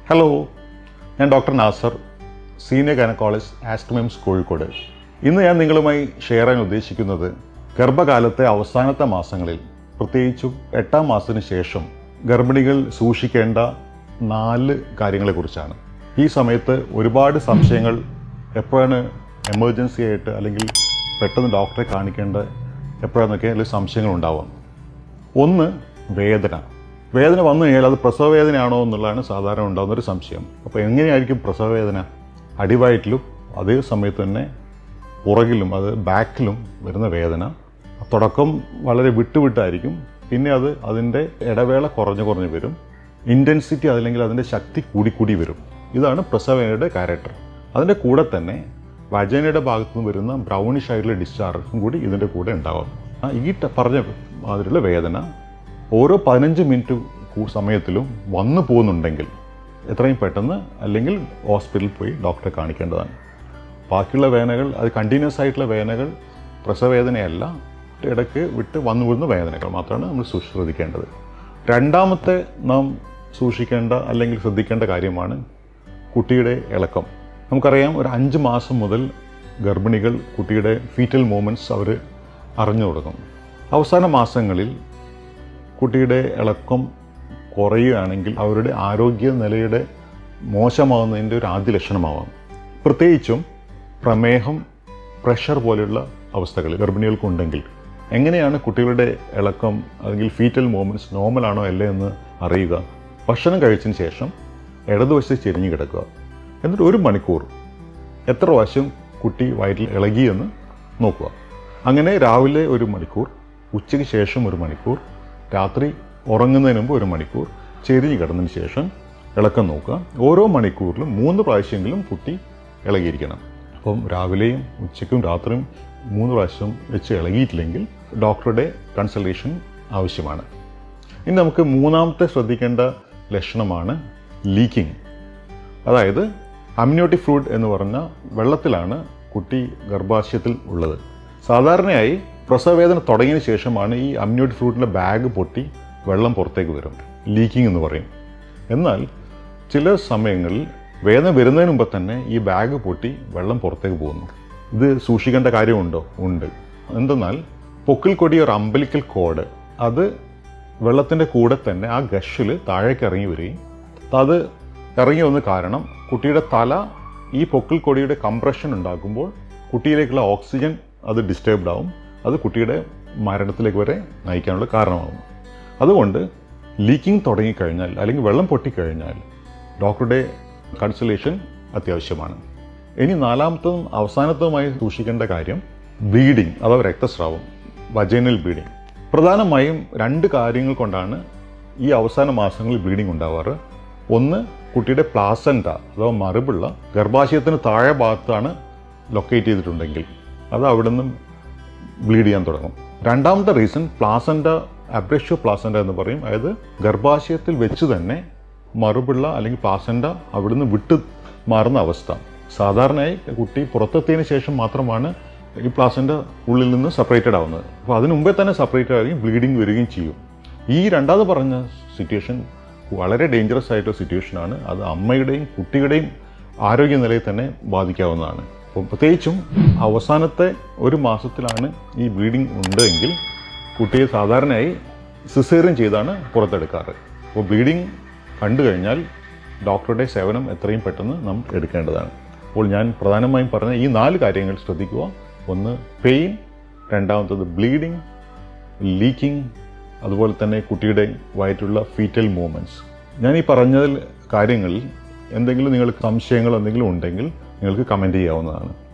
hello ഞാൻ doctor Nasar senior gynaecologist Aster MIMS Kozhikode ഇന്ന് ഞാൻ നിങ്ങളുമായി ഷെയർ ചെയ്യാൻ ഉദ്ദേശിക്കുന്നത് ഗർഭകാലത്തെ അവസാനത്തെ മാസങ്ങളിൽ പ്രത്യേകിച്ചും എട്ടാം മാസത്തിന് ശേഷം ഗർഭിണികൾ സൂക്ഷിക്കേണ്ട നാല് കാര്യങ്ങളെക്കുറിച്ചാണ് ഈ സമയത്ത് ഒരുപാട് സംശയങ്ങൾ എപ്പോഴാണ് എമർജൻസി ആയിട്ട് അല്ലെങ്കിൽ പെട്ടെന്ന് ഡോക്ടറെ കാണിക്കേണ്ട എപ്പോഴാണെന്നൊക്കെ അതിൽ സംശയങ്ങൾ ഉണ്ടാവാം ഒന്ന് വേദന വേദന വന്നു കഴിഞ്ഞാൽ അത് പ്രസവ വേദനയാണോ എന്നുള്ളതാണ് സാധാരണ ഉണ്ടാകുന്ന ഒരു സംശയം അപ്പോൾ എങ്ങനെയായിരിക്കും പ്രസവ വേദന അടിവയറ്റിലും അതേ സമയത്ത് തന്നെ പുറകിലും അത് ബാക്കിലും വരുന്ന വേദന തുടക്കം വളരെ വിട്ടുവിട്ടായിരിക്കും പിന്നെ അത് അതിൻ്റെ ഇടവേള കുറഞ്ഞു കുറഞ്ഞു വരും ഇൻറ്റൻസിറ്റി അല്ലെങ്കിൽ അതിൻ്റെ ശക്തി കൂടിക്കൂടി വരും ഇതാണ് പ്രസവയുടെ ക്യാരക്ടർ അതിൻ്റെ കൂടെ തന്നെ വജനയുടെ ഭാഗത്തു നിന്ന് വരുന്ന ബ്രൗണിഷ് ആയിട്ടുള്ള ഡിസ്ചാർജും കൂടി ഇതിൻ്റെ കൂടെ ഉണ്ടാവും ആ ഈ ട- പറഞ്ഞ മാതിരിയുള്ള വേദന ഓരോ പതിനഞ്ച് മിനിറ്റ് കൂ- സമയത്തിലും വന്നു പോകുന്നുണ്ടെങ്കിൽ എത്രയും പെട്ടെന്ന് അല്ലെങ്കിൽ ഹോസ്പിറ്റലിൽ പോയി ഡോക്ടറെ കാണിക്കേണ്ടതാണ് ബാക്കിയുള്ള വേദനകൾ അത് കണ്ടിന്യൂസ് ആയിട്ടുള്ള വേദനകൾ പ്രസവവേദനയല്ല ഇടയ്ക്ക് വിട്ട് വന്നു വീഴുന്ന വേദനകൾ മാത്രമാണ് നമ്മൾ സൂക്ഷി- ശ്രദ്ധിക്കേണ്ടത് രണ്ടാമത്തെ നാം സൂക്ഷിക്കേണ്ട അല്ലെങ്കിൽ ശ്രദ്ധിക്കേണ്ട കാര്യമാണ് കുട്ടിയുടെ ഇളക്കം നമുക്കറിയാം ഒരു അഞ്ച് മാസം മുതൽ ഗർഭിണികൾ കുട്ടിയുടെ ഫീറ്റൽ മൂമെൻറ്റ്സ് അവർ അറിഞ്ഞു തുടങ്ങും അവസാന മാസങ്ങളിൽ കുട്ടിയുടെ ഇളക്കം കുറയുകയാണെങ്കിൽ അവരുടെ ആരോഗ്യ നിലയുടെ മോശമാകുന്നതിൻ്റെ ഒരു ആദ്യ ലക്ഷണമാവാം പ്രത്യേകിച്ചും പ്രമേഹം പ്രഷർ പോലെയുള്ള അവസ്ഥകൾ ഗർഭിണികൾക്കുണ്ടെങ്കിൽ എങ്ങനെയാണ് കുട്ടികളുടെ ഇളക്കം അല്ലെങ്കിൽ ഫീറ്റൽ മൂവ്മെൻറ്റ്സ് നോർമലാണോ അല്ലേ എന്ന് അറിയുക ഭക്ഷണം കഴിച്ചതിന് ശേഷം ഇടതുവശത്ത് ചെരിഞ്ഞു കിടക്കുക എന്നിട്ട് ഒരു മണിക്കൂർ എത്ര പ്രാവശ്യം കുട്ടി വയറ്റിൽ ഇളകിയെന്ന് നോക്കുക അങ്ങനെ രാവിലെ ഒരു മണിക്കൂർ ഉച്ചയ്ക്ക് ശേഷം ഒരു മണിക്കൂർ രാത്രി ഉറങ്ങുന്നതിന് മുമ്പ് ഒരു മണിക്കൂർ ചെരിഞ്ഞ് കിടന്നതിന് ശേഷം ഇളക്കം നോക്കുക ഓരോ മണിക്കൂറിലും മൂന്ന് പ്രാവശ്യമെങ്കിലും കുട്ടി ഇളകിയിരിക്കണം അപ്പം രാവിലെയും ഉച്ചയ്ക്കും രാത്രിയും മൂന്ന് പ്രാവശ്യം വെച്ച് ഇളകിയിട്ടില്ലെങ്കിൽ ഡോക്ടറുടെ കൺസൾട്ടേഷൻ ആവശ്യമാണ് ഇനി നമുക്ക് മൂന്നാമത്തെ ശ്രദ്ധിക്കേണ്ട ലക്ഷണമാണ് ലീക്കിംഗ് അതായത് അമ്നിയോട്ടിക് ഫ്ലൂയിഡ് എന്ന് പറഞ്ഞ വെള്ളത്തിലാണ് കുട്ടി ഗർഭാശയത്തിൽ ഉള്ളത് സാധാരണയായി പ്രസവവേദന തുടങ്ങിയതിന് ശേഷമാണ് ഈ അമ്നിയോട്ടിക് ഫ്ലൂയിഡിൻ്റെ ബാഗ് പൊട്ടി വെള്ളം പുറത്തേക്ക് വരും ലീക്കിംഗ് എന്ന് പറയും എന്നാൽ ചില സമയങ്ങളിൽ വേദന വരുന്നതിന് മുമ്പ് തന്നെ ഈ ബാഗ് പൊട്ടി വെള്ളം പുറത്തേക്ക് പോകുന്നു ഇത് സൂക്ഷിക്കേണ്ട കാര്യമുണ്ടോ ഉണ്ട് എന്തെന്നാൽ പൊക്കിൽ കൊടിയ ഒരു അമ്പലിക്കൽ കോഡ് അത് വെള്ളത്തിൻ്റെ കൂടെ തന്നെ ആ ഗഷിൽ താഴേക്ക് ഇറങ്ങി വരികയും അത് ഇറങ്ങി വന്ന കാരണം കുട്ടിയുടെ തല ഈ പൊക്കിൾ കൊടിയുടെ കംപ്രഷൻ ഉണ്ടാക്കുമ്പോൾ കുട്ടിയിലേക്കുള്ള ഓക്സിജൻ അത് ഡിസ്റ്റർബ്ഡ് ആവും അത് കുട്ടിയുടെ മരണത്തിലേക്ക് വരെ നയിക്കാനുള്ള കാരണമാകും അതുകൊണ്ട് ലീക്കിംഗ് തുടങ്ങിക്കഴിഞ്ഞാൽ അല്ലെങ്കിൽ വെള്ളം പൊട്ടിക്കഴിഞ്ഞാൽ ഡോക്ടറുടെ കൺസൾട്ടേഷൻ അത്യാവശ്യമാണ് ഇനി നാലാമത്തതും അവസാനത്തതുമായി സൂക്ഷിക്കേണ്ട കാര്യം ബ്ലീഡിങ് അഥവാ രക്തസ്രാവം വജൈനൽ ബ്ലീഡിങ് പ്രധാനമായും രണ്ട് കാര്യങ്ങൾ കൊണ്ടാണ് ഈ അവസാന മാസങ്ങളിൽ ബ്ലീഡിംഗ് ഉണ്ടാവാറ് ഒന്ന് കുട്ടിയുടെ പ്ലാസൻറ്റ അഥവാ മറുപിള്ള ഗർഭാശയത്തിന് താഴെ ഭാഗത്താണ് ലൊക്കേറ്റ് ചെയ്തിട്ടുണ്ടെങ്കിൽ അത് അവിടെ നിന്ന് ബ്ലീഡ് ചെയ്യാൻ തുടങ്ങും രണ്ടാമത്തെ റീസൺ പ്ലാസൻറ്റ അബ്രഷ്യോ പ്ലാസൻറ്റ എന്ന് പറയും അതായത് ഗർഭാശയത്തിൽ വെച്ച് തന്നെ മറുപിള്ള അല്ലെങ്കിൽ പ്ലാസൻറ്റ അവിടുന്ന് വിട്ട് മാറുന്ന അവസ്ഥ സാധാരണയായി കുട്ടി പുറത്തെത്തിയതിന് ശേഷം മാത്രമാണ് ഈ പ്ലാസൻറ്റ ഉള്ളിൽ നിന്ന് സെപ്പറേറ്റഡ് ആവുന്നത് അപ്പോൾ അതിന് മുമ്പേ തന്നെ സെപ്പറേറ്റ് ആവുകയും ബ്ലീഡിങ് വരികയും ചെയ്യും ഈ രണ്ടാമത് പറഞ്ഞ സിറ്റുവേഷൻ വളരെ ഡേഞ്ചറസ് ആയിട്ടുള്ള സിറ്റുവേഷനാണ് അത് അമ്മയുടെയും കുട്ടിയുടെയും ആരോഗ്യനിലയെ തന്നെ ബാധിക്കാവുന്നതാണ് അപ്പോൾ പ്രത്യേകിച്ചും അവസാനത്തെ ഒരു മാസത്തിലാണ് ഈ ബ്ലീഡിംഗ് ഉണ്ടെങ്കിൽ കുട്ടിയെ സാധാരണയായി സിസേറിയൻ ചെയ്താണ് പുറത്തെടുക്കാറ് അപ്പോൾ ബ്ലീഡിംഗ് കണ്ടു കഴിഞ്ഞാൽ ഡോക്ടറുടെ സേവനം എത്രയും പെട്ടെന്ന് നാം എടുക്കേണ്ടതാണ് അപ്പോൾ ഞാൻ പ്രധാനമായും പറഞ്ഞ ഈ നാല് കാര്യങ്ങൾ ശ്രദ്ധിക്കുക ഒന്ന് പെയിൻ രണ്ടാമത്തത് ബ്ലീഡിംഗ് ലീക്കിംഗ് അതുപോലെ തന്നെ കുട്ടിയുടെ വയറ്റുള്ള ഫീറ്റൽ മൂവ്മെൻറ്റ്സ് ഞാൻ ഈ പറഞ്ഞതിൽ കാര്യങ്ങളിൽ എന്തെങ്കിലും നിങ്ങൾക്ക് സംശയങ്ങൾ എന്തെങ്കിലും ഉണ്ടെങ്കിൽ നിങ്ങൾക്ക് കമൻറ്റ് ചെയ്യാവുന്നതാണ്